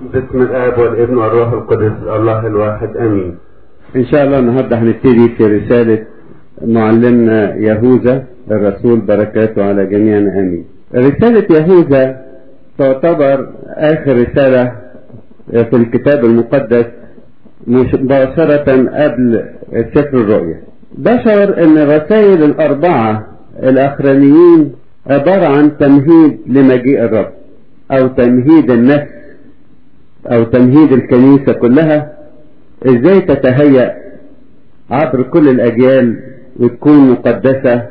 باسم الآب والابن والروح القدس الله الواحد آمين إن شاء الله النهارده هنبتدي في رسالة معلمنا يهوذا الرسول بركاته على جميعنا آمين. رسالة يهوذا تعتبر آخر رسالة في الكتاب المقدس مباشرة قبل سفر الرؤيا. بشر أن الرسائل الأربعة الأخرانيين عبارة عن تمهيد لمجيء الرب أو تمهيد النفس أو تمهيد الكنيسة كلها ازاي تتهيأ عبر كل الأجيال وتكون مقدسة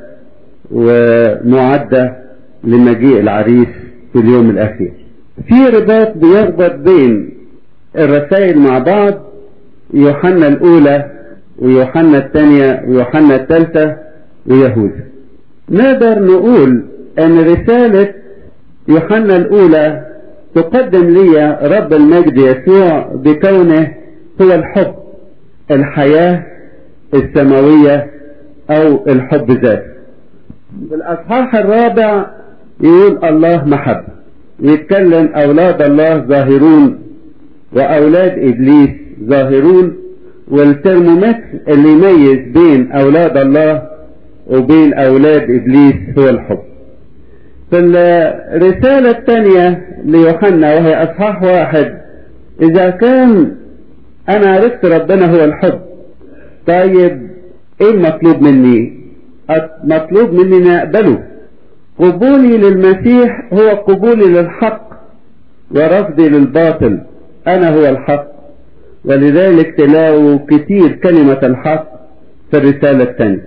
ومعدة لمجيء العريس في اليوم الأخير في رباط بيربط بين الرسائل مع بعض يوحنا الأولى ويوحنا الثانية ويوحنا الثالثة ويهوذا نقدر نقول أن رسالة يوحنا الأولى تقدم لي رب المجد يسوع بكونه هو الحب الحياة السماوية أو الحب ذاته في الأصحاح الرابع يقول الله محبة يتكلم أولاد الله ظاهرون وأولاد إبليس ظاهرون والترمومتر اللي يميز بين أولاد الله وبين أولاد إبليس هو الحب في الرسالة الثانية ليوحنا وهي أصحاح واحد إذا كان أنا عرفت ربنا هو الحب طيب إيه المطلوب مني؟ مطلوب مني أن أقبله قبولي للمسيح هو قبولي للحق ورفضي للباطل أنا هو الحق ولذلك تلاقوا كتير كلمة الحق في الرسالة الثانية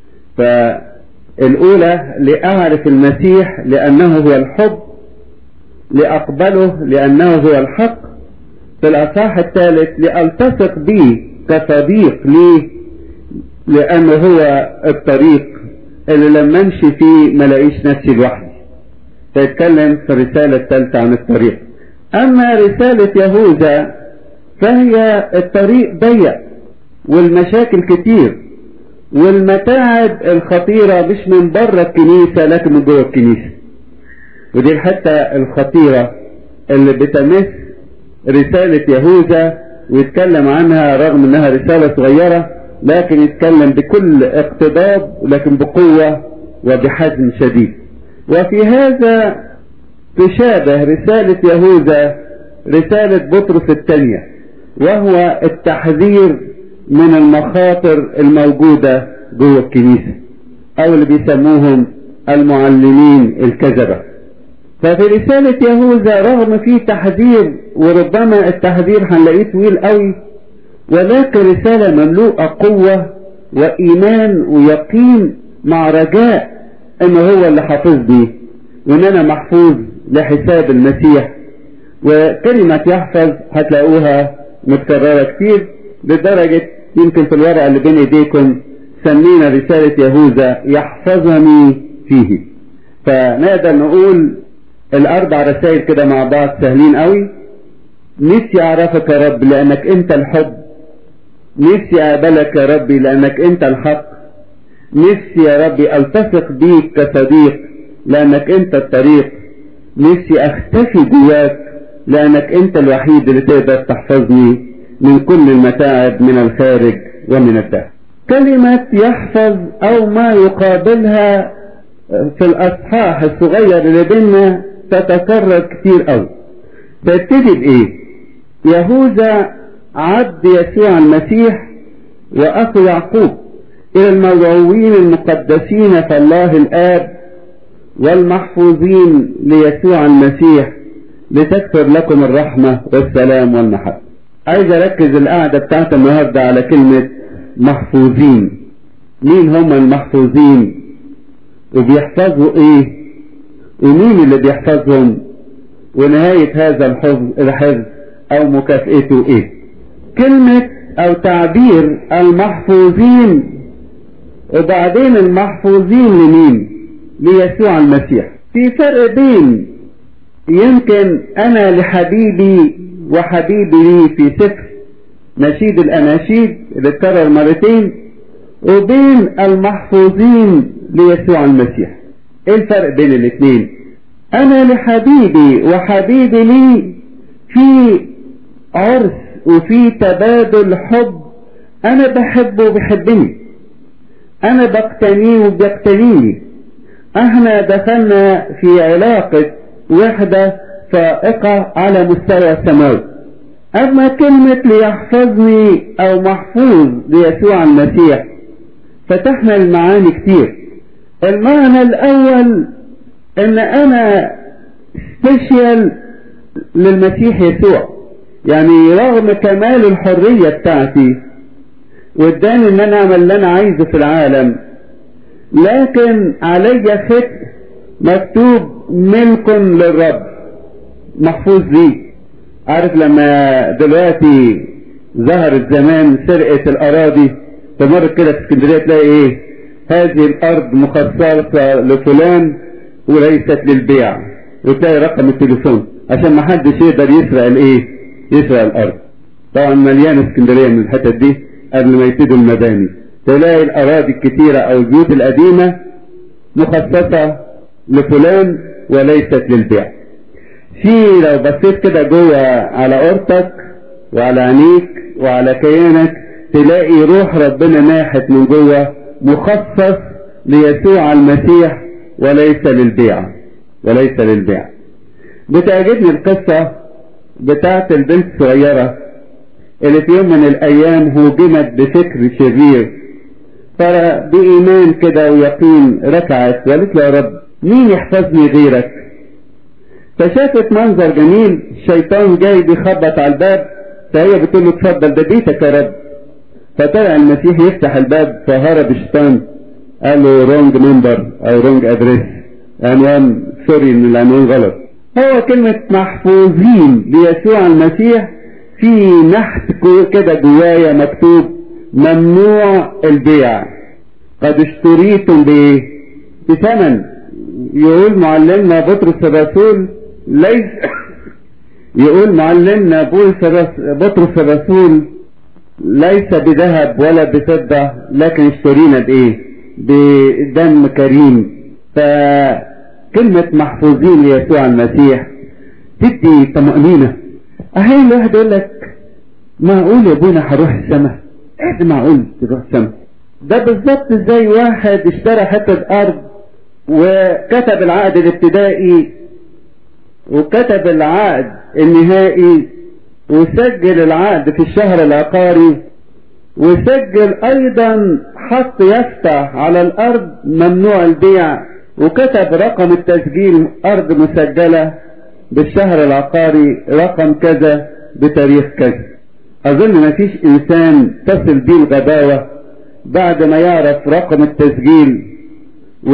فالأولى لأعرف المسيح لأنه هو الحب لأقبله لأنه هو الحق في الأصحاح الثالث لألتصق به كصديق لي لأنه هو الطريق اللي لما امشي فيه ما لاقيش نفسي لوحدي فيتكلم في الرسالة الثالثة عن الطريق أما رسالة يهوذا فهي الطريق ضيق والمشاكل كتير والمتاعب الخطيرة مش من بره الكنيسة لكن من جوه الكنيسة ودي الحتة الخطيرة اللي بتمس رسالة يهوذا ويتكلم عنها رغم انها رسالة صغيرة لكن يتكلم بكل اقتضاب لكن بقوة وبحزم شديد وفي هذا تشابه رسالة يهوذا رسالة بطرس الثانية وهو التحذير من المخاطر الموجودة جوه الكنيسة او اللي بيسموهم المعلمين الكذبة ففي رسالة يهوذا رغم فيه تحذير وربما التحذير هنلاقيه طويل قوي ولكن رسالة مملوءة قوة وإيمان ويقين مع رجاء إن هو اللي حافظني وإن أنا محفوظ لحساب المسيح وكلمة يحفظ هتلاقوها متكررة كتير لدرجة يمكن في الورقة اللي بين ايديكم سمينا رسالة يهوذا يحفظني فيه فنقدر نقول الاربع رسائل كده مع بعض سهلين قوي نفسي اعرفك يا رب لانك انت الحب نفسي اقبلك يا ربي لانك انت الحق نفسي يا ربي التصق بيك كصديق لانك انت الطريق نفسي اختفي جواك لانك انت الوحيد اللي تقدر تحفظني من كل المتاعب من الخارج ومن الداخل كلمة يحفظ او ما يقابلها في الاصحاح الصغير اللي بينا تتكرر كتير قوي تبتدي بايه يهوذا عبد يسوع المسيح واخو يعقوب الى الموعوين المقدسين فالله الاب والمحفوظين ليسوع المسيح لتكثر لكم الرحمة والسلام والمحبة عايز اركز القعدة بتاعت النهاردة على كلمة محفوظين مين هم المحفوظين وبيحفظوا ايه ومين اللي بيحفظهم ونهاية هذا الحفظ الحفظ او مكافئته ايه كلمة او تعبير المحفوظين وبعدين المحفوظين لمين ليسوع المسيح في فرق بين يمكن انا لحبيبي وحبيبي لي في سفر نشيد الاناشيد اللي اتكرر مرتين وبين المحفوظين ليسوع المسيح ايه الفرق بين الاثنين انا لحبيبي وحبيبي لي في عرس وفي تبادل حب انا بحبه وبيحبني انا بقتنيه وبيقتنيني احنا دخلنا في علاقة وحدة فائقة على مستوى سماوي اما كلمة ليحفظني او محفوظ ليسوع المسيح فتحمل المعاني كتير المعنى الاول ان انا سبيشال للمسيح يسوع يعني رغم كمال الحرية بتاعتي واداني ان انا اعمل اللي انا عايزه في العالم لكن علي خط مكتوب ملك للرب محفوظ لي عارف لما دلوقتي ظهرت زمان سرقة الاراضي تمر كده في اسكندرية تلاقي ايه هذه الارض مخصصة لفلان وليست للبيع وتلاقي رقم التليفون عشان ما حدش يقدر يسرق الايه يسرق الارض طبعا مليانه اسكندريه من الحتت دي قبل ما يبتدوا المباني تلاقي الاراضي الكتيره او البيوت القديمه مخصصه لفلان وليست للبيع في لو بصيت كده جوه على اورتك وعلى عينيك وعلى كيانك تلاقي روح ربنا ناحت من جوه مخصص ليسوع المسيح وليس للبيع وليس للبيع بتعجبني القصة بتاعت البنت الصغيرة اللي في يوم من الأيام هوجمت بفكر شرير فبإيمان كده ويقين ركعت وقالت له يا رب مين يحفظني غيرك فشافت منظر جميل الشيطان جاي بيخبط على الباب فهي بتقول له اتفضل ده بيتك يا رب فطلع المسيح يفتح الباب فهرب الشيطان قال له رونج نمبر او رونج ادريس عنوان سوري ان العنوان غلط هو كلمة محفوظين بيسوع المسيح في نحت كده جوايا مكتوب ممنوع البيع قد اشتريتم بايه بثمن يقول معلمنا بطرس الرسول ليس يقول معلمنا بطرس الرسول ليس بذهب ولا بفضة لكن اشترينا بايه بدم كريم فكلمة محفوظين ليسوع المسيح تدي طمأنينة أحيانا الواحد يقول لك معقول يا ابونا هروح السماء ايه ده معقول تروح السماء ده بالظبط زي واحد اشترى حتة أرض وكتب العقد الابتدائي وكتب العقد النهائي وسجل العقد في الشهر العقاري وسجل ايضا حط يفتح على الارض ممنوع البيع وكتب رقم التسجيل ارض مسجلة بالشهر العقاري رقم كذا بتاريخ كذا اظن ما فيش انسان تصل بيه الغباوة بعد ما يعرف رقم التسجيل و...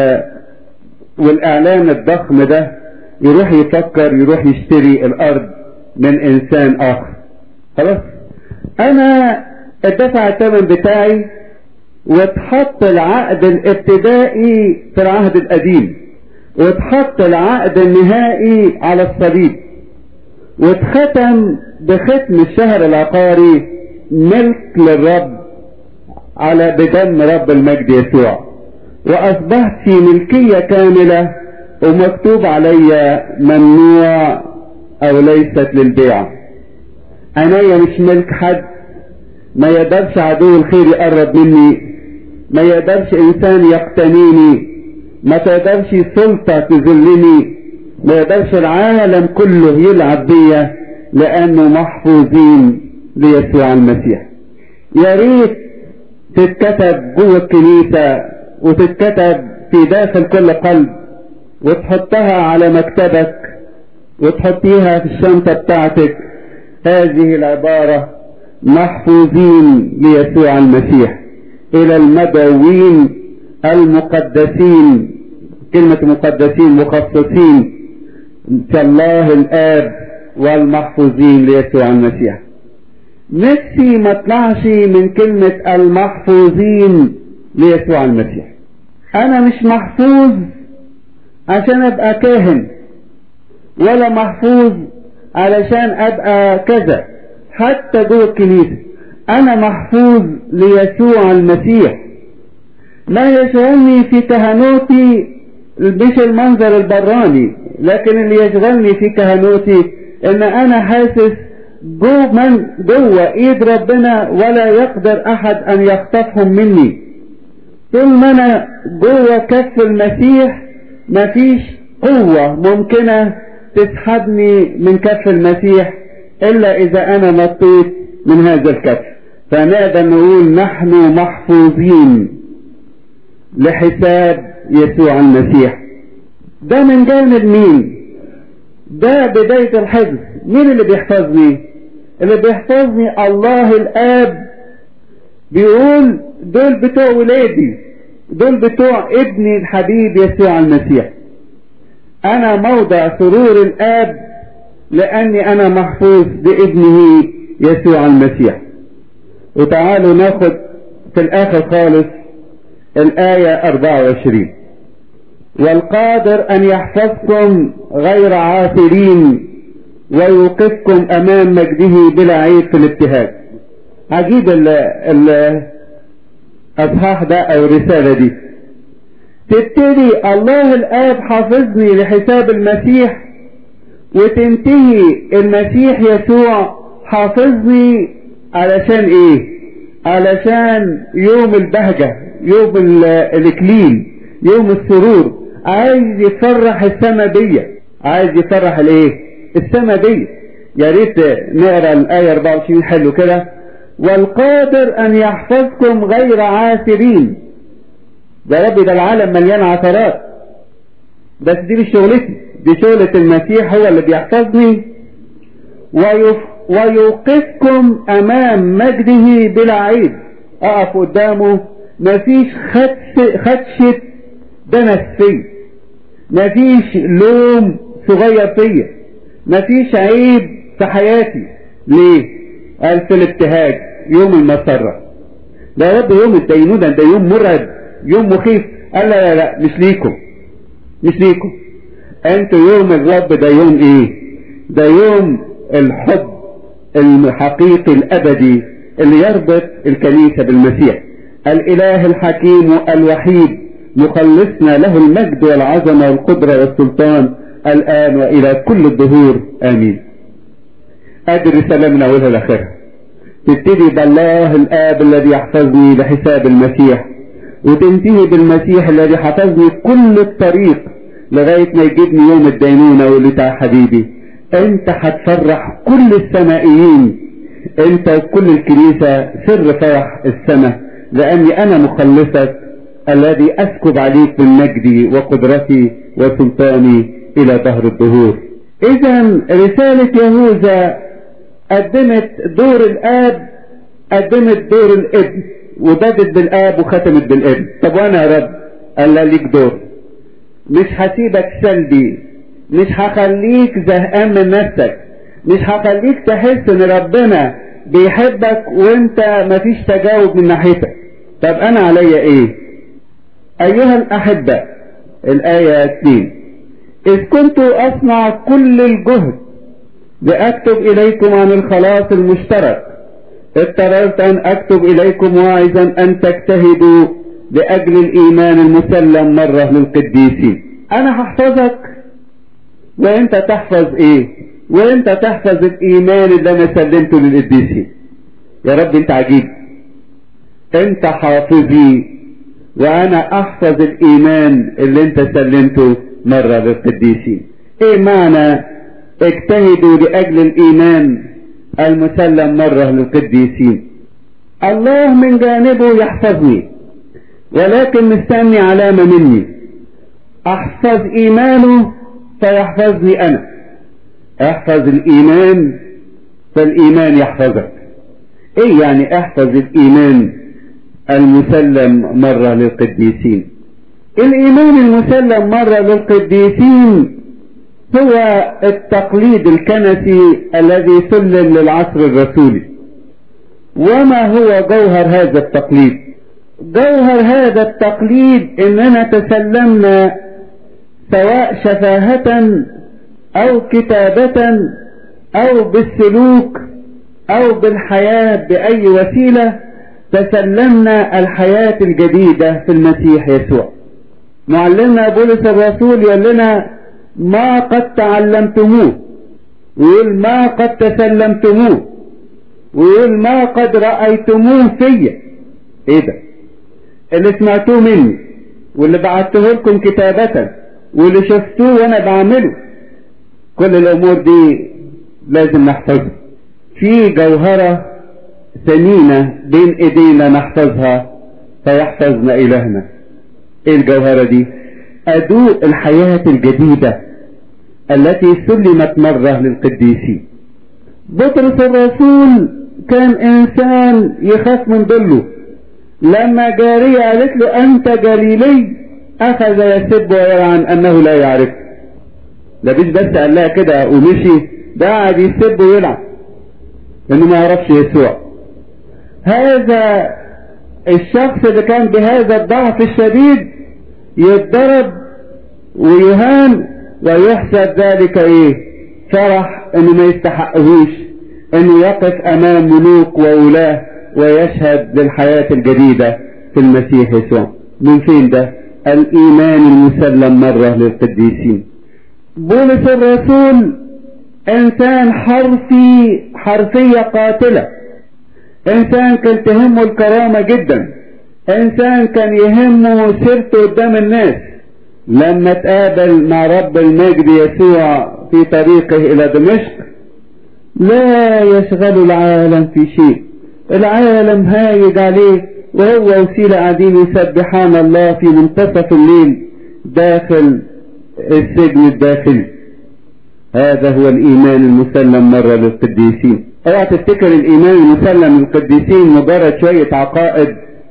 والاعلان الضخم ده يروح يفكر يروح يشتري الارض من انسان اخر خلاص انا ادفع الثمن بتاعي واتحط العقد الابتدائي في العهد القديم واتحط العقد النهائي على الصليب واتختم بختم الشهر العقاري ملك للرب على بدم رب المجد يسوع واصبحت في ملكية كاملة ومكتوب علي ممنوع او ليست للبيع عناية مش ملك حد ما يقدرش عدو الخير يقرب مني ما يقدرش انسان يقتنيني ما تقدرش سلطة تذلني ما يقدرش العالم كله يلعب بيا لانه محفوظين ليسوع المسيح يا ريت تتكتب جوه الكنيسة وتتكتب في داخل كل قلب وتحطها على مكتبك وتحطيها في الشنطة بتاعتك هذه العبارة محفوظين ليسوع المسيح الى المدعوين المقدسين كلمة مقدسين مخصصين كالله الاب والمحفوظين ليسوع المسيح نفسي ما اطلعش من كلمة المحفوظين ليسوع المسيح انا مش محفوظ عشان ابقى كاهن ولا محفوظ علشان ابقى كذا حتى جوه الكنيسة انا محفوظ ليسوع المسيح ما يشغلني في كهنوتي مش المنظر البراني لكن اللي يشغلني في كهنوتي ان انا حاسس جو من جوه ايد ربنا ولا يقدر احد ان يخطفهم مني طول ما انا جوه كف المسيح مفيش قوة ممكنة تسحبني من كف المسيح الا اذا انا نطيت من هذا الكف فنقدر نقول نحن محفوظين لحساب يسوع المسيح ده من جانب مين ده بداية الحفظ مين اللي بيحفظني اللي بيحفظني الله الاب بيقول دول بتوع ولادي دول بتوع ابني الحبيب يسوع المسيح انا موضع سرور الاب لاني انا محفوظ بابنه يسوع المسيح وتعالوا ناخد في الاخر خالص الايه 24 والقادر ان يحفظكم غير عاثرين ويوقفكم امام مجده بلا عيب في الابتهاج عجيب الاصحاح ده او الرساله دي تبتدي الله الاب حافظني لحساب المسيح وتنتهي المسيح يسوع حافظني علشان ايه علشان يوم البهجة يوم الاكليل يوم السرور عايز يفرح السما بيا عايز يفرح الايه السما بيا يا ريت نقرا الايه 24 حلو كده والقادر ان يحفظكم غير عاثرين يا رب ده العالم مليان عثرات بس دي مش شغلتي دي شغلة المسيح هو اللي بيحفظني ويف ويوقفكم امام مجده بلا عيب اقف قدامه مفيش خدش خدشة دنس فيا مفيش لوم صغير فيا مفيش عيب في حياتي ليه قال في الابتهاج يوم المسرة ده يا رب يوم الدينونة ده يوم مرعب يوم مخيف قال لا لا لا مش ليكم مش ليكم انتوا يوم الرب ده يوم ايه ده يوم الحب الحقيقي الابدي اللي يربط الكنيسة بالمسيح الاله الحكيم الوحيد مخلصنا له المجد والعظمة والقدرة والسلطان الان والى كل الدهور امين ادي الرسالة من اولها لاخرها تبتدي بالله الاب الذي يحفظني بحساب المسيح وتنتهي بالمسيح الذي حفظني كل الطريق لغاية ما يجيبني يوم الدينونة واللي بتاع حبيبي انت هتفرح كل السمائيين انت كل الكنيسة سر فرح السماء لاني انا مخلصك الذي اسكب عليك من مجدي وقدرتي وسلطاني الى دهر الدهور اذا رسالة يهوذا قدمت دور الاب قدمت دور الابن وبدت بالاب وختمت بالابن طب وانا يا رب قال لا ليك دور مش هسيبك سلبي مش هخليك زهقان من نفسك مش هخليك تحس ان ربنا بيحبك وانت مفيش تجاوب من ناحيتك طب انا عليا ايه ايها الاحبة الاية 2 اذ كنت اصنع كل الجهد لاكتب اليكم عن الخلاص المشترك اضطررت ان اكتب اليكم واعظا ان تجتهدوا لاجل الايمان المسلم مرة للقديسين انا هحفظك وانت تحفظ ايه وانت تحفظ الايمان اللي انا سلمته للقديسين يا رب انت عجيب انت حافظي وانا احفظ الايمان اللي انت سلمته مرة للقديسين ايه معنى اجتهدوا لاجل الايمان المسلم مرة للقديسين الله من جانبه يحفظني ولكن مستني علامة مني احفظ ايمانه فيحفظني انا احفظ الايمان فالايمان يحفظك ايه يعني احفظ الايمان المسلم مرة للقديسين الايمان المسلم مرة للقديسين هو التقليد الكنسي الذي سلم للعصر الرسولي وما هو جوهر هذا التقليد جوهر هذا التقليد اننا تسلمنا سواء شفاهة او كتابة او بالسلوك او بالحياة باي وسيلة تسلمنا الحياة الجديدة في المسيح يسوع معلمنا بولس الرسول يقول لنا ما قد تعلمتموه ويقول ما قد تسلمتموه ويقول ما قد رأيتموه فيا ايه ده اللي سمعتوه مني واللي بعته لكم كتابة واللي شفتوه وانا بعمله كل الامور دي لازم نحفظها في جوهرة ثمينة بين ايدينا نحفظها فيحفظنا الهنا ايه الجوهرة دي ادوء الحياة الجديدة التي سلمت مرة للقديسين بطرس الرسول كان انسان يخاف من ظله لما جارية قالت له انت جليلي اخذ يسب ويلعن انه لا يعرف ده مش بس قال لها كده ومشي ده قاعد يسب ويلعن انه ما يعرفش يسوع هذا الشخص اللي كان بهذا الضعف الشديد يتضرب ويهان ويحسب ذلك ايه فرح انه ما يستحقهوش انه يقف امام ملوك وولاه ويشهد للحياة الجديدة في المسيح يسوع من فين ده الايمان المسلم مرة للقديسين بولس الرسول انسان حرفي حرفية قاتلة انسان كان تهمه الكرامة جدا انسان كان يهمه سيرته قدام الناس لما تقابل مع رب المجد يسوع في طريقه الى دمشق لا يشغل العالم في شيء العالم هايج عليه وهو وسيلة قاعدين يسبحان الله في منتصف الليل داخل السجن الداخلي هذا هو الايمان المسلم مرة للقديسين اوعى تفتكر الايمان المسلم للقديسين مجرد شوية عقائد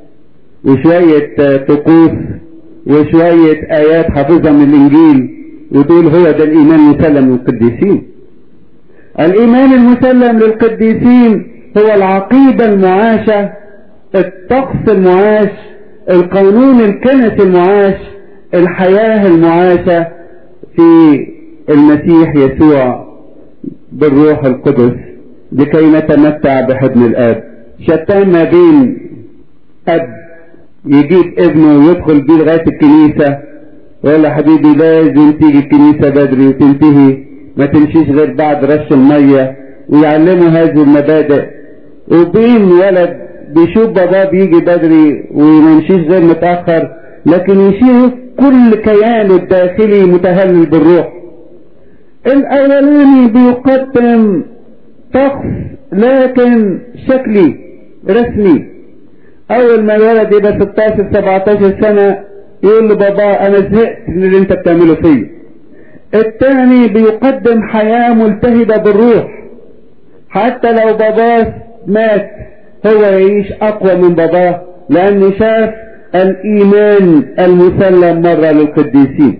وشوية طقوس وشوية آيات حافظها من الإنجيل وتقول هو ده الإيمان المسلم للقديسين الإيمان المسلم للقديسين هو العقيدة المعاشة الطقس المعاش القانون الكنسي المعاش الحياة المعاشة في المسيح يسوع بالروح القدس لكي نتمتع بحضن الآب شتان ما بين أب يجيب ابنه ويدخل بيه لغاية الكنيسة ويقول حبيبي لازم تيجي الكنيسة بدري وتنتهي ما تمشيش غير بعد رش المية ويعلمه هذه المبادئ وبين ولد بيشوف باباه بيجي بدري وما يمشيش غير متأخر لكن يشوف كل كيانه الداخلي متهلل بالروح الاولاني بيقدم طقس لكن شكلي رسمي اول ما الولد يبقى 16 17 سنة يقول له بابا انا زهقت من اللي انت بتعمله فيا الثاني بيقدم حياة ملتهبة بالروح حتى لو باباه مات هو يعيش اقوى من باباه لانه شاف الايمان المسلم مرة للقديسين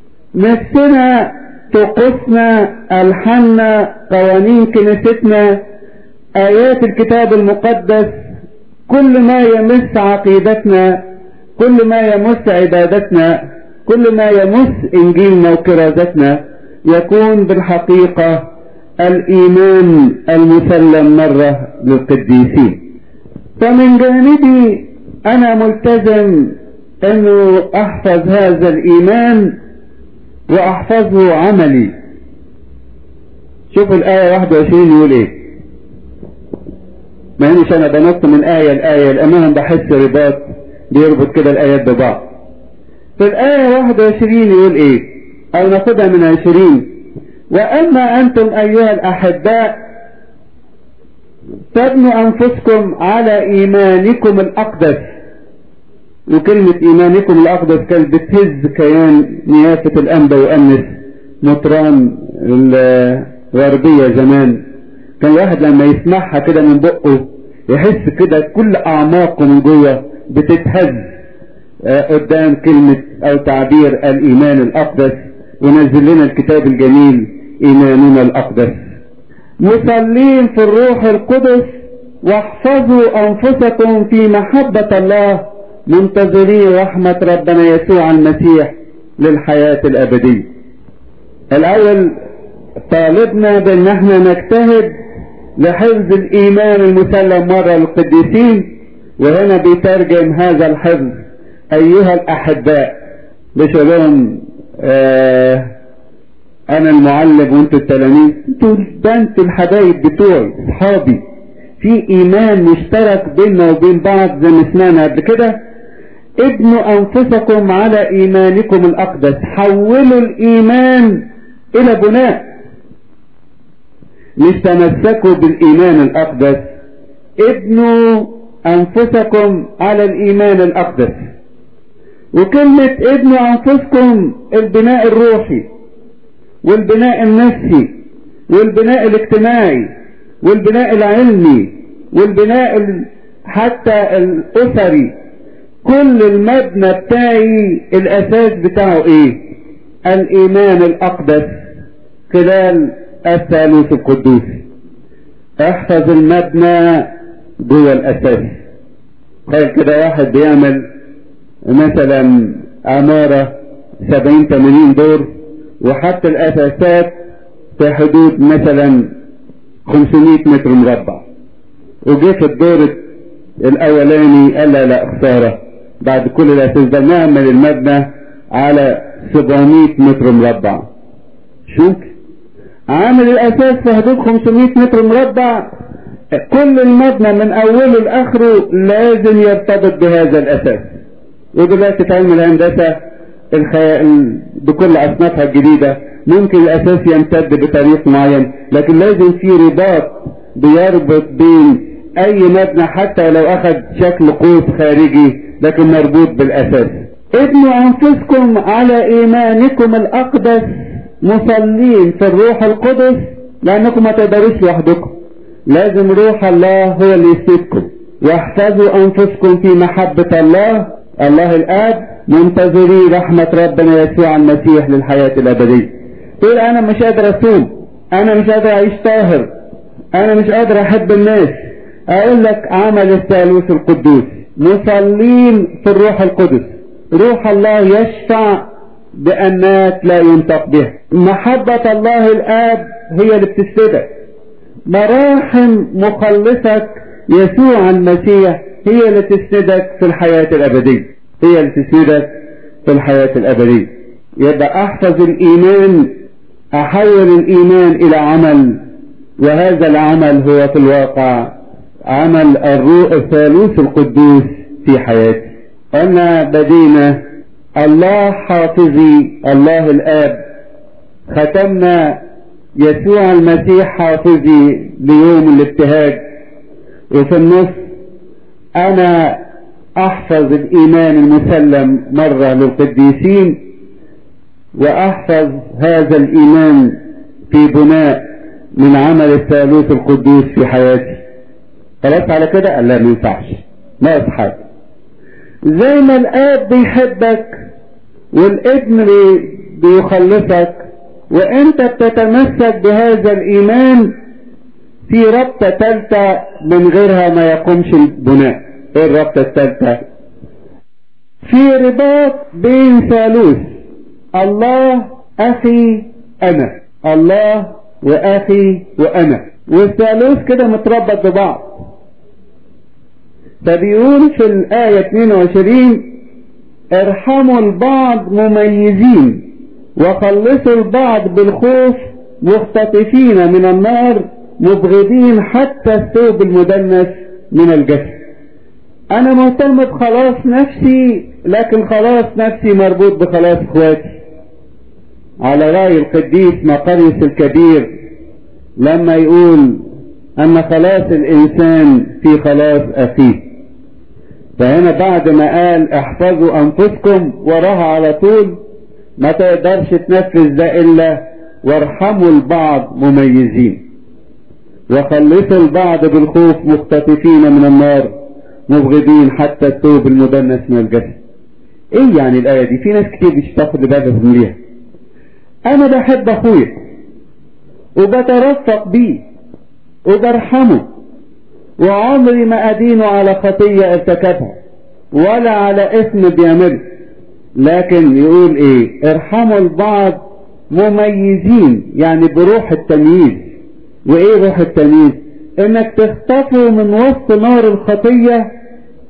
نفسنا طقوسنا الحنا قوانين كنيستنا ايات الكتاب المقدس كل ما يمس عقيدتنا كل ما يمس عبادتنا كل ما يمس انجيلنا وكرازتنا يكون بالحقيقة الايمان المسلم مرة للقديسين فمن جانبي انا ملتزم انه احفظ هذا الايمان واحفظه عملي شوف الايه 21 يقول ايه ما هنش انا بنط من آية لآية الأمام بحس رباط بيربط كده الآيات ببعض في الآية 21 يقول ايه او ناخدها من 20 واما انتم ايها الاحباء تبنوا انفسكم على ايمانكم الاقدس وكلمة ايمانكم الاقدس كانت بتهز كيان نيافة الانبا يؤنس مطران الغربية زمان كان واحد لما يسمعها كده من بقه يحس كده كل اعماقه من جوه بتتهز قدام كلمة او تعبير الايمان الاقدس ونزل لنا الكتاب الجميل ايماننا الاقدس مصلين في الروح القدس واحفظوا انفسكم في محبة الله منتظرين رحمة ربنا يسوع المسيح للحياة الابدية الاول طالبنا بان احنا نجتهد لحفظ الايمان المسلم مرة للقديسين وهنا بيترجم هذا الحفظ ايها الاحباء مش لهم آه انا المعلم وانتوا التلاميذ انتوا ده انتوا الحبايب بتوعي اصحابي في ايمان مشترك بيننا وبين بعض زي ما سمعنا قبل كده ابنوا انفسكم على ايمانكم الاقدس حولوا الايمان الى بناء مش تمسكوا بالايمان الاقدس ابنوا انفسكم على الايمان الاقدس وكلمة ابنوا انفسكم البناء الروحي والبناء النفسي والبناء الاجتماعي والبناء العلمي والبناء ال... حتى الاسري كل المبنى بتاعي الاساس بتاعه ايه الايمان الاقدس خلال الثالوث القدوس احفظ المبنى جوه الاساس تخيل كده واحد بيعمل مثلا عمارة سبعين تمانين دور وحتى الاساسات في حدود مثلا 500 متر مربع وجه في الدور الاولاني قال لا لا خساره بعد كل الاساس ده نعمل المبنى على 700 متر مربع شوف عامل الاساس في حدود 500 متر مربع كل المبنى من اوله لاخره لازم يرتبط بهذا الاساس ودلوقتي تعمل هندسه الخيال بكل اصنافها الجديده ممكن الاساس يمتد بطريق معين لكن لازم في رباط بيربط بين اي مبنى حتى لو اخذ شكل قوس خارجي لكن مربوط بالاساس ابنوا انفسكم على ايمانكم الاقدس مصلين في الروح القدس لانكم ما تقدروش لوحدكم لازم روح الله هو اللي يسيبكم واحفظوا انفسكم في محبة الله الله الاب منتظري رحمة ربنا يسوع المسيح للحياة الابدية تقول انا مش قادر اصوم انا مش قادر اعيش طاهر انا مش قادر احب الناس اقول لك عمل الثالوث القدوس مصلين في الروح القدس روح الله يشفع بأنات لا ينطق بها محبة الله الآب هي اللي بتسندك مراحم مخلصك يسوع المسيح هي اللي تسندك في الحياة الأبدية هي اللي تسندك في الحياة الأبدية يبقى أحفظ الإيمان أحول الإيمان إلى عمل وهذا العمل هو في الواقع عمل الروح الثالوث القدوس في حياتي قلنا بدينا الله حافظي الله الآب ختمنا يسوع المسيح حافظي ليوم الابتهاج وفي النص أنا أحفظ الإيمان المسلم مرة للقديسين وأحفظ هذا الإيمان في بناء من عمل الثالوث القدوس في حياتي خلاص على كده قال لا ما ينفعش ما يصحك زي ما الاب بيحبك والابن بيخلصك وانت بتتمسك بهذا الايمان في ربطة تالتة من غيرها ما يقومش البناء ايه الربطة التالتة في رباط بين ثالوث الله اخي انا الله واخي وانا والثالوث كده متربط ببعض فبيقول في الآية 22 ارحموا البعض مميزين وخلصوا البعض بالخوف مختطفين من النار مبغضين حتى الثوب المدنس من الجسد انا مهتم بخلاص نفسي لكن خلاص نفسي مربوط بخلاص اخواتي على رأي القديس مقريس الكبير لما يقول ان خلاص الانسان في خلاص اخيه فهنا بعد ما قال احفظوا انفسكم وراها على طول ما تقدرش تنفذ ده الا وارحموا البعض مميزين وخلصوا البعض بالخوف مختطفين من النار مبغضين حتى الثوب المدنس من الجسد ايه يعني الايه دي في ناس كتير مش تاخد بالهم ليها انا بحب اخويا وبترفق بيه وبرحمه وعمري ما أدينه على خطية ارتكبها ولا على اسم بيعمله لكن يقول ايه ارحموا البعض مميزين يعني بروح التمييز وايه روح التمييز انك تخطفه من وسط نار الخطية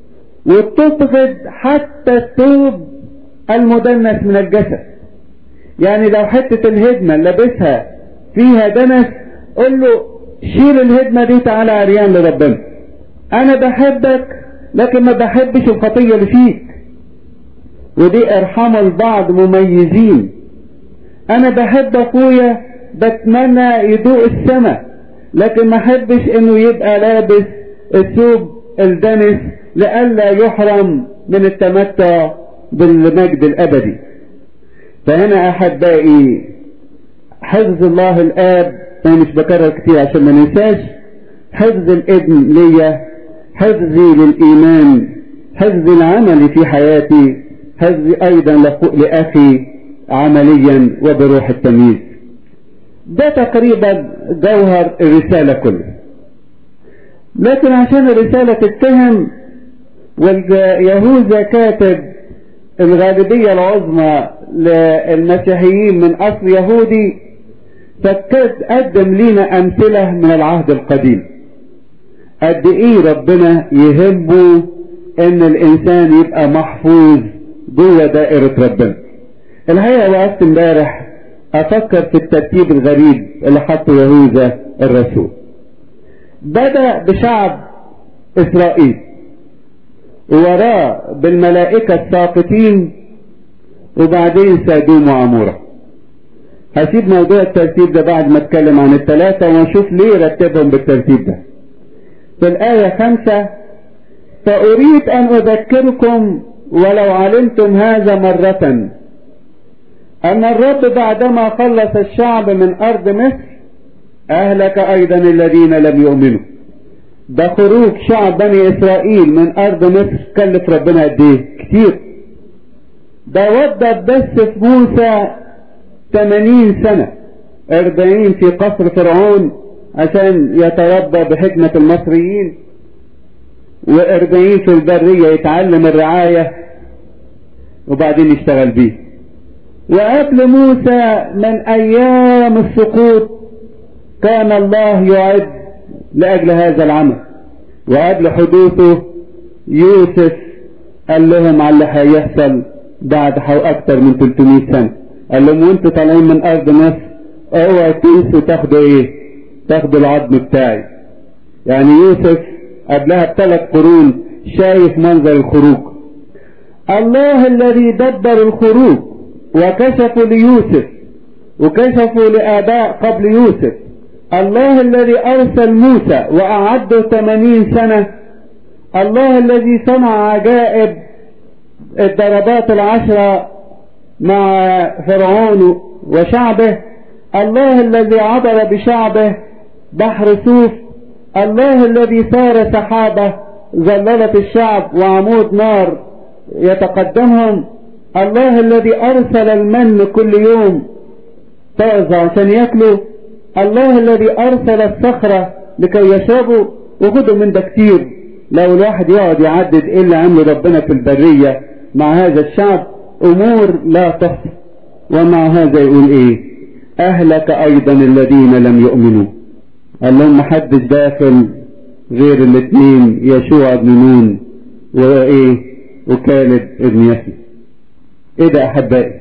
وتبغض حتى الثوب المدنس من الجسد يعني لو حتة الهدمة اللي لابسها فيها دنس قول له شيل الهدمة دي تعالى عريان لربنا انا بحبك لكن ما بحبش الخطية اللي فيك ودي ارحموا البعض مميزين انا بحب اخويا بتمنى يدوق السماء لكن ما احبش انه يبقى لابس الثوب الدنس لئلا يحرم من التمتع بالمجد الابدي فهنا احبائي حفظ الله الاب انا مش بكرر كتير عشان ما ننساش حفظ الابن ليا حفظي للايمان حفظ العمل في حياتي حفظ ايضا لاخي عمليا وبروح التمييز ده تقريبا جوهر الرسالة كلها لكن عشان الرسالة تتفهم واليهوذا كاتب الغالبية العظمى للمسيحيين من أصل يهودي فقدم لنا أمثلة من العهد القديم قد إيه ربنا يهمه إن الإنسان يبقى محفوظ جوه دائرة ربنا الحقيقة وقفت امبارح افكر في الترتيب الغريب اللي حطه يهوذا الرسول بدأ بشعب اسرائيل وراه بالملائكة الساقطين وبعدين سادوم وعمورة هسيب موضوع الترتيب ده بعد ما اتكلم عن الثلاثة ونشوف ليه رتبهم بالترتيب ده في الآية خمسة فأريد أن أذكركم ولو علمتم هذا مرة أن الرب بعدما خلص الشعب من أرض مصر أهلك أيضا الذين لم يؤمنوا ده خروج شعب بني إسرائيل من أرض مصر كلف ربنا قد إيه؟ كتير ده وضب بس في موسى 80 سنة 40 في قصر فرعون عشان يتربى بحكمة المصريين وأربعين في البرية يتعلم الرعاية وبعدين يشتغل بيه وقبل موسى من ايام السقوط كان الله يعد لاجل هذا العمل وقبل حدوثه يوسف قال لهم على اللي هيحصل بعد اكتر من 300 سنه قال لهم وانتوا طالعين من ارض مصر اوعوا تنسوا تاخدوا ايه تاخدوا العظم بتاعي يعني يوسف قبلها بثلاث قرون شايف منظر الخروج الله الذي دبر الخروج وكشفوا ليوسف وكشفوا لآباء قبل يوسف الله الذي أرسل موسى وأعده ثمانين سنة الله الذي صنع عجائب الضربات العشرة مع فرعون وشعبه الله الذي عبر بشعبه بحر سوف الله الذي صار سحابة ظللت الشعب وعمود نار يتقدمهم الله الذي أرسل المن كل يوم طازة عشان ياكلوا الله الذي أرسل الصخرة لكي يشربوا وخدوا من ده كتير لو الواحد يقعد يعدد ايه اللي عمله ربنا في البرية مع هذا الشعب امور لا تحصى ومع هذا يقول ايه اهلك ايضا الذين لم يؤمنوا قال لهم محدش داخل غير الاثنين يشوع بن نون وايه وكالب ابن يحيى ايه ده احبائي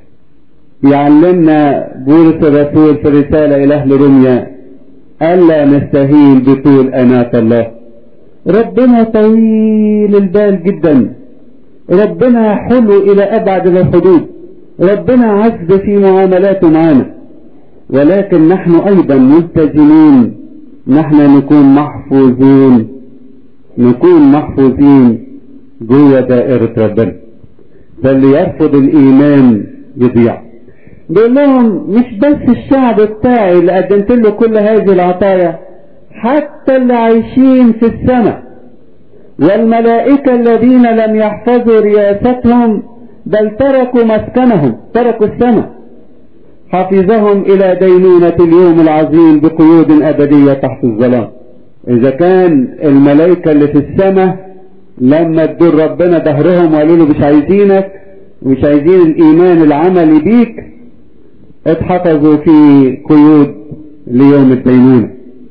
يعلمنا بولس الرسول في الرسالة الى اهل روميا الا نستهين بطول اناة الله ربنا طويل البال جدا ربنا حلو الى ابعد الحدود ربنا عز في معاملاته معنا ولكن نحن ايضا ملتزمين نحن نكون محفوظين نكون محفوظين جوه دائرة ربنا فاللي يرفض الايمان يضيع بيقول لهم مش بس الشعب بتاعي اللي قدمت له كل هذه العطايا حتى اللي عايشين في السماء والملائكة الذين لم يحفظوا رياستهم بل تركوا مسكنهم تركوا السماء حفظهم إلى دينونة اليوم العظيم بقيود أبدية تحت الظلام إذا كان الملائكة اللي في السماء لما ادوا ربنا ظهرهم وقالوا له مش عايزينك ومش عايزين الإيمان العملي بيك اتحفظوا في قيود ليوم الدينونة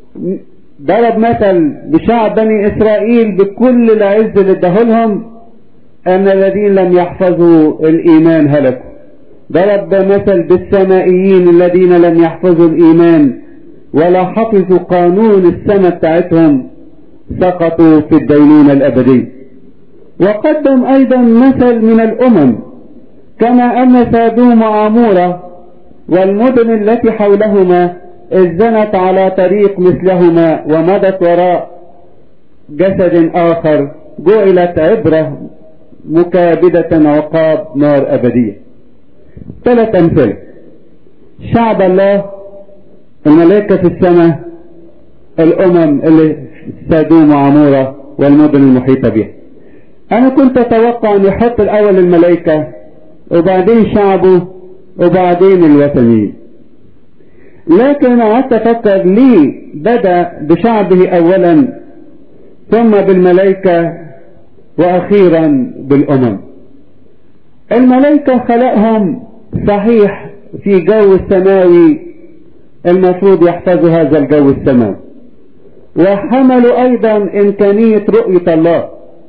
ضرب مثل بشعب بني إسرائيل بكل العز اللي اداهولهم أن الذين لم يحفظوا الإيمان هلكوا ضرب مثل بالسمائيين الذين لم يحفظوا الإيمان ولا حفظوا قانون السماء بتاعتهم سقطوا في الدينونة الأبدية وقدم أيضا مثل من الأمم كما أن سادوم وعمورة والمدن التي حولهما إذ زنت على طريق مثلهما ومضت وراء جسد آخر جعلت عبرة مكابدة عقاب نار أبدية ثلاث أمثلة شعب الله الملائكة في السماء الأمم اللي سادوم وعمورة والمدن المحيطة بها أنا كنت أتوقع أن يحط الأول الملائكة وبعدين شعبه وبعدين الوثنيين لكن قعدت أفكر ليه بدأ بشعبه أولا ثم بالملائكة وأخيرا بالأمم الملائكة خلقهم صحيح في جو السماوي المفروض يحفظوا هذا الجو السماوي وحملوا أيضا إمكانية رؤية الله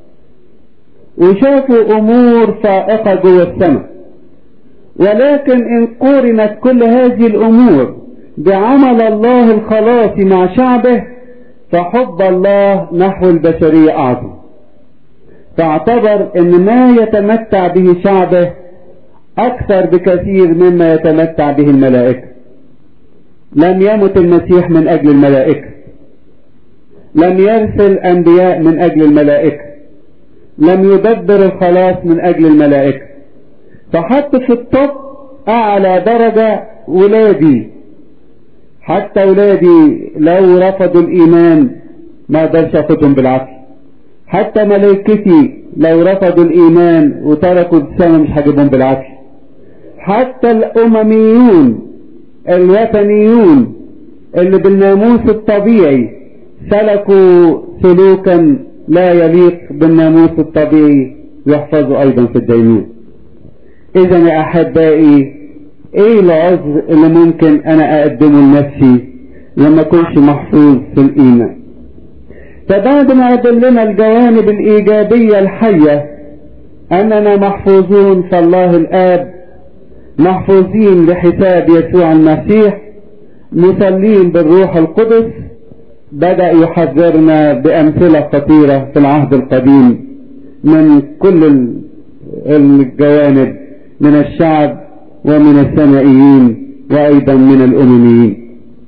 وشافوا أمور فائقة جوه السماء ولكن إن قورنت كل هذه الأمور بعمل الله الخلاصي مع شعبه فحب الله نحو البشرية أعظم فاعتبر ان ما يتمتع به شعبه اكثر بكثير مما يتمتع به الملائكة لم يمت المسيح من اجل الملائكة لم يرسل انبياء من اجل الملائكة لم يدبر الخلاص من اجل الملائكة فحط في الطب اعلى درجة ولادي حتى ولادي لو رفضوا الايمان ما اقدرش اخدهم بالعافية حتى ملائكتي لو رفضوا الايمان وتركوا السماء مش هجيبهم بالعافية حتى الامميون الوثنيون اللي بالناموس الطبيعي سلكوا سلوكا لا يليق بالناموس الطبيعي يحفظوا ايضا في الدينون اذا يا احبائي ايه العذر اللي ممكن انا اقدمه لنفسي لما اكونش محفوظ في الايمان فبعد ما قدم لنا الجوانب الايجابية الحية اننا محفوظون في الله الاب محفوظين لحساب يسوع المسيح مصلين بالروح القدس بدأ يحذرنا بأمثلة خطيرة في العهد القديم من كل الجوانب من الشعب ومن السمائيين وأيضا من الأمميين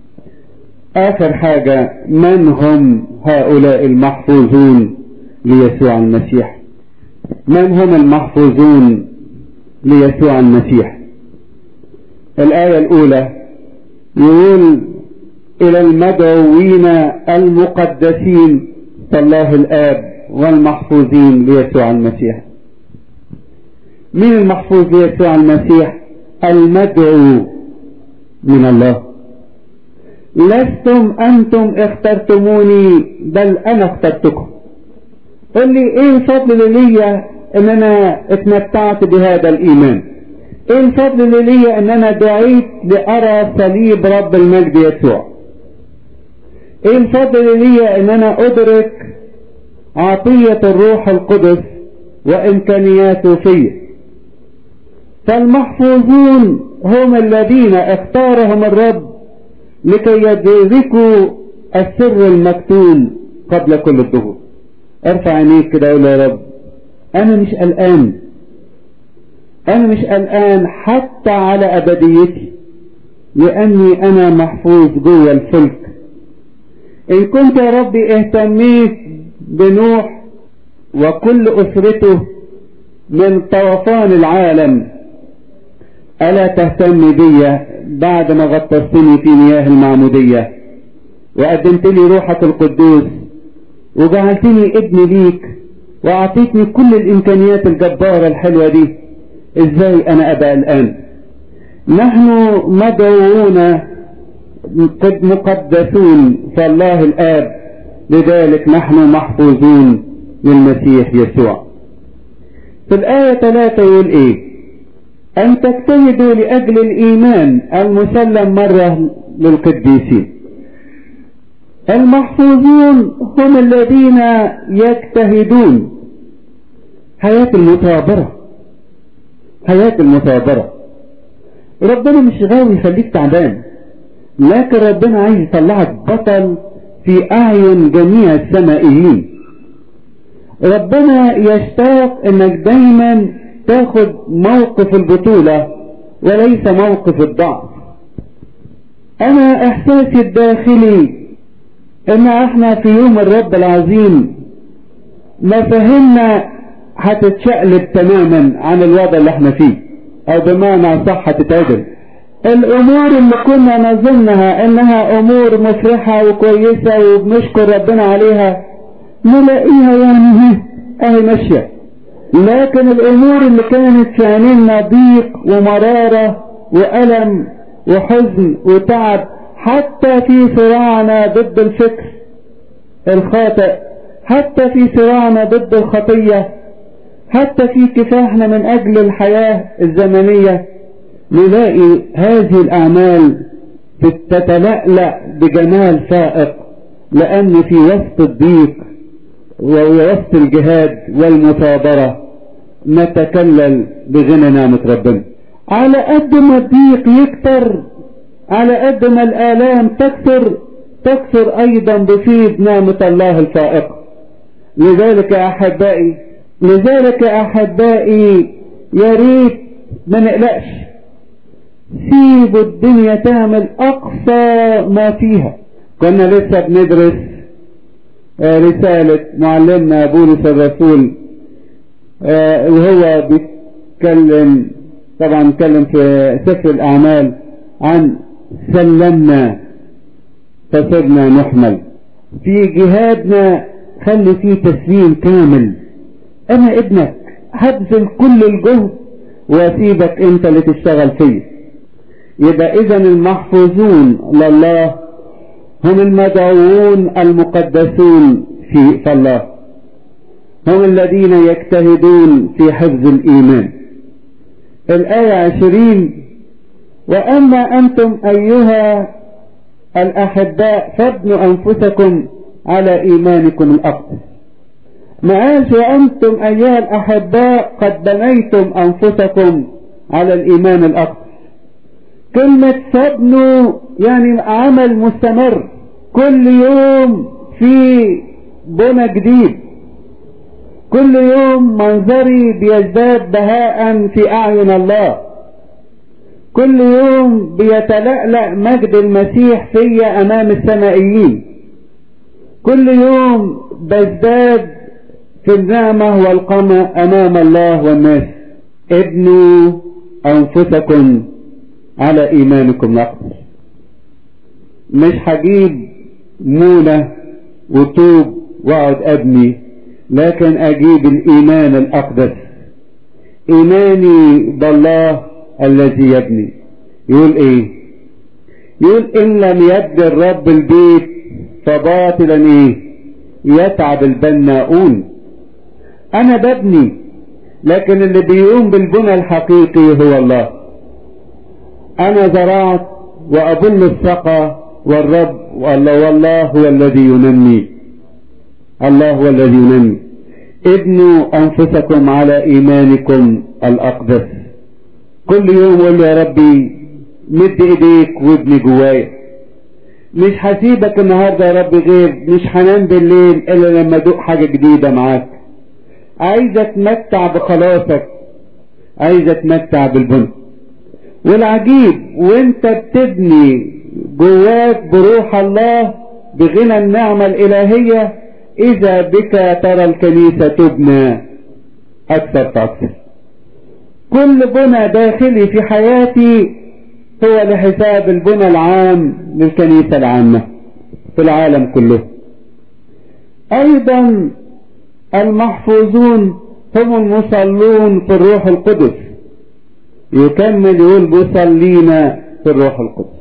آخر حاجة من هم هؤلاء المحفوظون ليسوع المسيح من هم المحفوظون ليسوع المسيح الآية الأولى يقول إلى المدعوين المقدسين فالله الآب والمحفوظين ليسوع المسيح مين المحفوظ ليسوع المسيح المدعو من الله لستم أنتم اخترتموني بل أنا اخترتكم قل لي ايه الفضل اللي ليا ان انا اتمتعت بهذا الايمان ايه الفضل اللي ليا ان انا دعيت لارى صليب رب المجد يسوع ايه الفضل اللي ليا ان انا ادرك عطية الروح القدس وامكانياته فيا فالمحفوظون هم الذين اختارهم الرب لكي يدركوا السر المكتوم قبل كل الظهور ارفع عينيك كده قول يا رب انا مش قلقان انا مش قلقان حتى على ابديتي لاني انا محفوظ جوه الفلك ان كنت يا ربي اهتميت بنوح وكل اسرته من طوفان العالم الا تهتم بي بعد ما غطستني في مياه المعمودية وقدمت لي روحك القدوس وجعلتني ابن ليك واعطيتني كل الامكانيات الجبارة الحلوة دي ازاي انا ابقى الان نحن مدعوون قد مقدسون فالله الاب لذلك نحن محفوظون للمسيح يسوع في الآية ثلاثة يقول ايه أن تجتهدوا لأجل الإيمان المسلم مرة للقديسين المحفوظون هم الذين يجتهدون حياة المثابرة حياة المثابرة ربنا مش غاوي يخليك تعبان لكن ربنا عايز يطلعك بطل في أعين جميع السمائيين ربنا يشتاق انك دايما تاخد موقف البطولة وليس موقف الضعف انا احساسي الداخلي ان احنا في يوم الرب العظيم مفاهيمنا هتتشقلب تماما عن الوضع اللي احنا فيه او بمعنى صح هتتعدل الامور اللي كنا نظنها انها امور مفرحة وكويسة وبنشكر ربنا عليها نلاقيها يعني هي اهي ماشية لكن الامور اللي كانت في عينينا ضيق ومرارة والم وحزن وتعب حتى في صراعنا ضد الفكر الخاطئ حتى في صراعنا ضد الخطية حتى في كفاحنا من اجل الحياة الزمنية نلاقي هذه الاعمال تتلألأ بجمال فائق لان في وسط الضيق ووسط الجهاد والمثابرة نتكلل بغنى نعمة ربنا على قد ما الضيق يكتر على قد ما الآلام تكثر تكثر أيضا بفيض نعمة الله الفائقة لذلك يا أحبائي لذلك يا أحبائي يا ريت ما نقلقش سيبوا الدنيا تعمل أقصى ما فيها كنا لسه بندرس رسالة معلمنا بولس الرسول وهو بيتكلم طبعا اتكلم في سفر الأعمال عن سلمنا فصرنا نحمل في جهادنا خلي فيه تسليم كامل أنا ابنك هبذل كل الجهد واسيبك انت اللي تشتغل فيه يبقى اذا المحفوظون لله هم المدعوون المقدسون في فالله هم الذين يجتهدون في حفظ الإيمان الآية عشرين وأما أنتم أيها الأحباء فابنوا أنفسكم على إيمانكم الأقدس معاش وأنتم أيها الأحباء قد بنيتم أنفسكم على الإيمان الأقدس كلمة فابنوا يعني عمل مستمر كل يوم في بنى جديد كل يوم منظري بيزداد بهاء في أعين الله كل يوم بيتلألأ مجد المسيح فيا أمام السمائيين كل يوم بزداد في النعمة والقمة أمام الله والناس ابنوا أنفسكم على إيمانكم الأقدس مش هجيب مونة وطوب واقعد أبني لكن أجيب الإيمان الأقدس إيماني بالله الذي يبني يقول إيه يقول إن لم يبني الرب البيت فباطلا إيه يتعب البناؤون أنا ببني لكن اللي بيقوم بالبنى الحقيقي هو الله أنا زرعت وأبل السقى والرب والله والله هو الذي ينمي الله هو الذي ينمي ابنوا أنفسكم على إيمانكم الأقدس كل يوم قول يا ربي مد ايديك وابني جوايا مش هسيبك النهارده يا رب غير مش هنام بالليل الا لما ادوق حاجه جديده معاك عايز اتمتع بخلاصك عايز اتمتع بالبنك والعجيب وانت بتبني جواك بروح الله بغنى النعمة الإلهية إذا بك ترى الكنيسة تبنى أكثر فأكثر كل بنى داخلي في حياتي هو لحساب البنى العام للكنيسة العامة في العالم كله أيضا المحفوظون هم المصلون في الروح القدس يكمل يقول مصلين في الروح القدس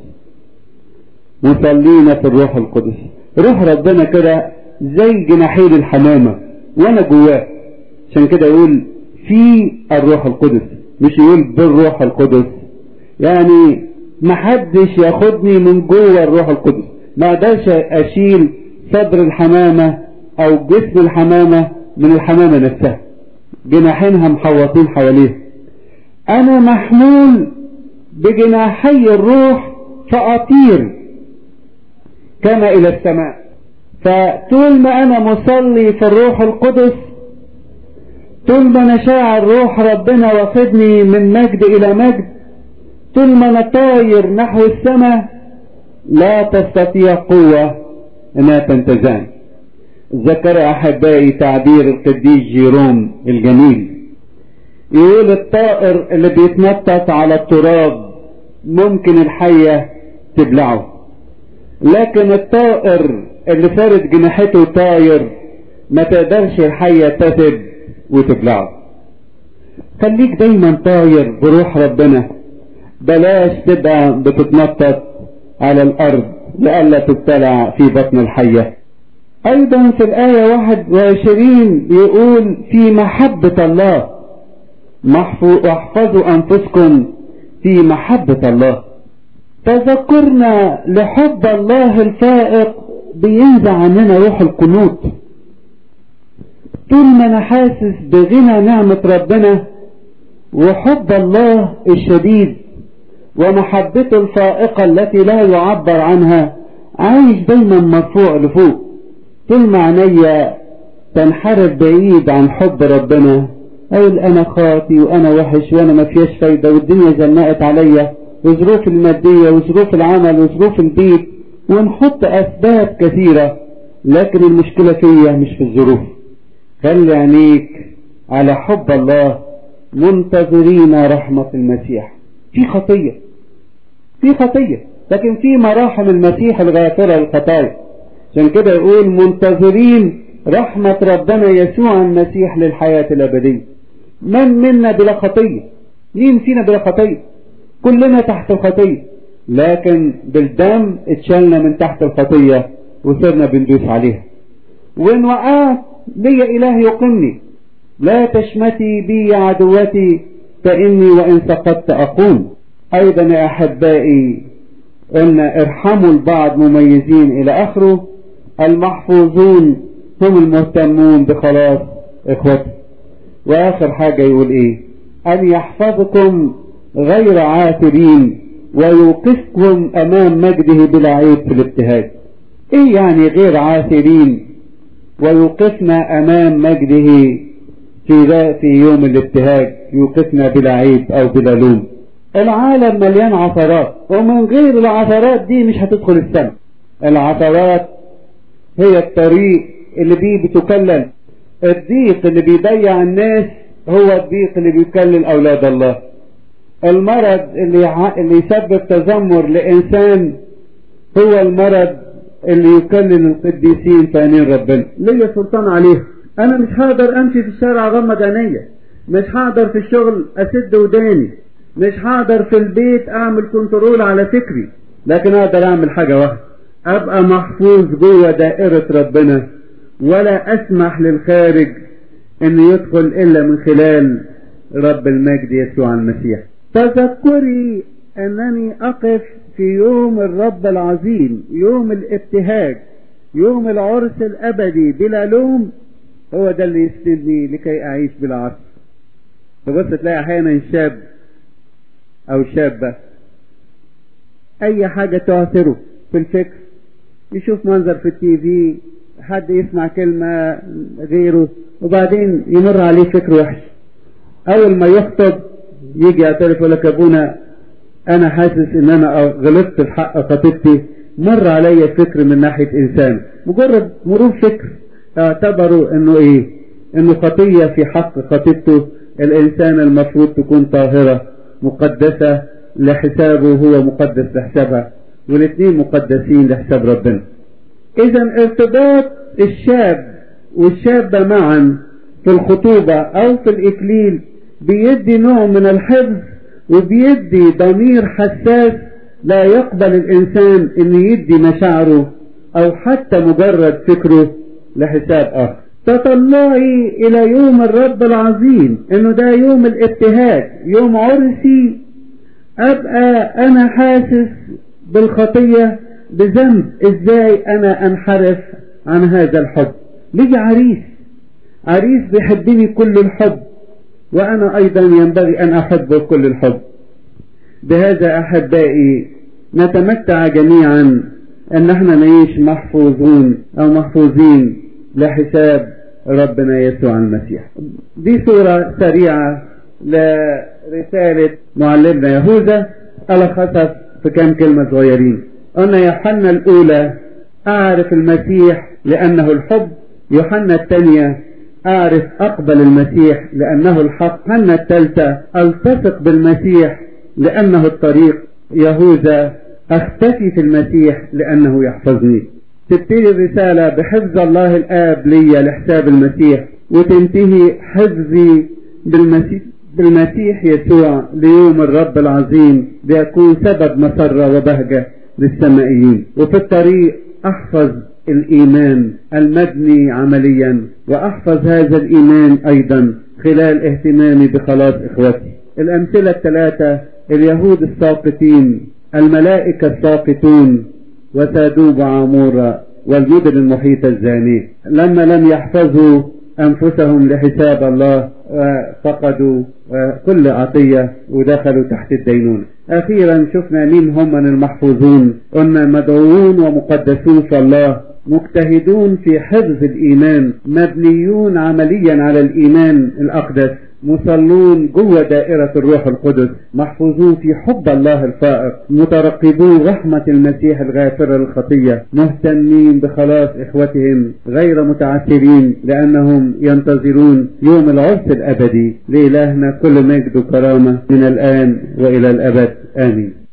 مصلين في الروح القدس روح ربنا كده زي جناحين الحمامة وانا جواه عشان كده يقول في الروح القدس مش يقول بالروح القدس يعني محدش ياخدني من جوه الروح القدس ما اقدرش اشيل صدر الحمامة او جسم الحمامة من الحمامة نفسها جناحينها محوطين حواليها انا محمول بجناحي الروح فأطير كما إلى السماء فطول ما أنا مصلي في الروح القدس طول ما أنا شاعر روح ربنا واخدني من مجد إلى مجد طول ما أنا طاير نحو السماء لا تستطيع قوة أنها تنتزعني ذكر أحبائي تعبير القديس جيروم الجميل يقول الطائر اللي بيتنطط على التراب ممكن الحية تبلعه لكن الطائر اللي فارد جناحته طاير ما تقدرش الحية تسد وتبلعه خليك دايما طاير بروح ربنا بلاش تبقى بتتنطط على الارض لئلا تبتلع في بطن الحية ايضا في الاية 21 يقول في محبة الله واحفظوا انفسكم في محبة الله تذكرنا لحب الله الفائق بينزع عننا روح القنوط طول ما انا حاسس بغنى نعمة ربنا وحب الله الشديد ومحبته الفائقة التي لا يعبر عنها عايش دايما مرفوع لفوق طول ما عينيا تنحرف بعيد عن حب ربنا اقول انا خاطي وانا وحش وانا ما فيهاش فايدة والدنيا زنقت عليا وظروف المادية وظروف العمل وظروف البيت ونحط اسباب كثيرة لكن المشكلة فيا مش في الظروف خلي عينيك على حب الله منتظرين رحمة المسيح في خطية في خطية لكن في مراحم المسيح الغافرة للخطايا عشان كده يقول منتظرين رحمة ربنا يسوع المسيح للحياة الأبدية من منا بلا خطية مين فينا بلا خطية كلنا تحت الخطية لكن بالدم اتشالنا من تحت الخطية وصرنا بندوس عليها وإن وقعت لي إله يقمني لا تشمتي بي يا عدوتي فإني وإن سقطت أقوم أيضا يا أحبائي أن ارحموا البعض مميزين إلى آخره المحفوظون هم المهتمون بخلاص إخوته وآخر حاجة يقول إيه أن يحفظكم غير عاثرين ويوقفكم أمام مجده بلا عيب في الابتهاج إيه يعني غير عاثرين ويوقفنا أمام مجده في في يوم الابتهاج يوقفنا بلا عيب أو بلا لوم العالم مليان عثرات ومن غير العثرات دي مش هتدخل السماء العثرات هي الطريق اللي بيه بتكلل الضيق اللي بيضيع الناس هو الضيق اللي بيكلل أولاد الله المرض اللي اللي يسبب تذمر لإنسان هو المرض اللي يكلل القديسين في عينين ربنا ليا سلطان عليه انا مش هقدر امشي في الشارع اغمض عينيا مش هقدر في الشغل اسد وداني مش هقدر في البيت اعمل كنترول على فكري لكن اقدر اعمل حاجة واحدة ابقى محفوظ جوه دائرة ربنا ولا اسمح للخارج انه يدخل الا من خلال رب المجد يسوع المسيح تذكري انني اقف في يوم الرب العظيم يوم الابتهاج يوم العرس الابدي بلا لوم هو ده اللي يسندني لكي اعيش بلا عصر تبص تلاقي احيانا شاب او شابة اي حاجة تعثره في الفكر يشوف منظر في التي في حد يسمع كلمة غيره وبعدين يمر عليه فكر وحش اول ما يخطب يجي يعترف يقول لك ابونا انا حاسس ان انا غلطت في حق خطيبتي مر عليا فكر من ناحية انسان مجرد مرور فكر اعتبروا انه ايه انه خطية في حق خطيبته الانسان المفروض تكون طاهرة مقدسة لحسابه هو مقدس لحسابها والاثنين مقدسين لحساب ربنا اذا ارتباط الشاب والشابة معا في الخطوبة او في الاكليل بيدي نوع من الحفظ وبيدي ضمير حساس لا يقبل الانسان ان يدي مشاعره او حتى مجرد فكره لحساب اخر تطلعي الى يوم الرب العظيم انه ده يوم الابتهاج يوم عرسي ابقى انا حاسس بالخطية بذنب ازاي انا انحرف عن هذا الحب لي عريس عريس بيحبني كل الحب وانا ايضا ينبغي ان احبه كل الحب بهذا أحبائي نتمتع جميعا أن احنا نعيش محفوظون أو محفوظين لحساب ربنا يسوع المسيح دي صورة سريعة لرسالة معلمنا يهوذا ألخصها في كام كلمة صغيرين قلنا يوحنا الأولى أعرف المسيح لأنه الحب يوحنا الثانية أعرف أقبل المسيح لأنه الحق يوحنا الثالثة ألتصق بالمسيح لأنه الطريق يهوذا أختفي في المسيح لأنه يحفظني تبتدي الرسالة بحفظ الله الآب لي لحساب المسيح وتنتهي حفظي بالمسيح بالمسيح يسوع ليوم الرب العظيم ليكون سبب مسرة وبهجة للسمائيين وفي الطريق أحفظ الإيمان المبني عمليا وأحفظ هذا الإيمان أيضا خلال اهتمامي بخلاص إخوتي الأمثلة الثلاثة اليهود الساقطين الملائكة الساقطون وسادوب عامورة والمدن المحيطة الزانية لما لم يحفظوا أنفسهم لحساب الله فقدوا كل عطية ودخلوا تحت الدينونة أخيرا شفنا مين هم من المحفوظون قلنا مدعوون ومقدسون في الله مجتهدون في حفظ الإيمان مبنيون عمليا على الإيمان الأقدس مصلون جوه دائرة الروح القدس محفوظون في حب الله الفائق مترقبون رحمة المسيح الغافر للخطية مهتمين بخلاص إخوتهم غير متعثرين لأنهم ينتظرون يوم العرس الأبدي لإلهنا كل مجد وكرامة من الآن وإلى الأبد آمين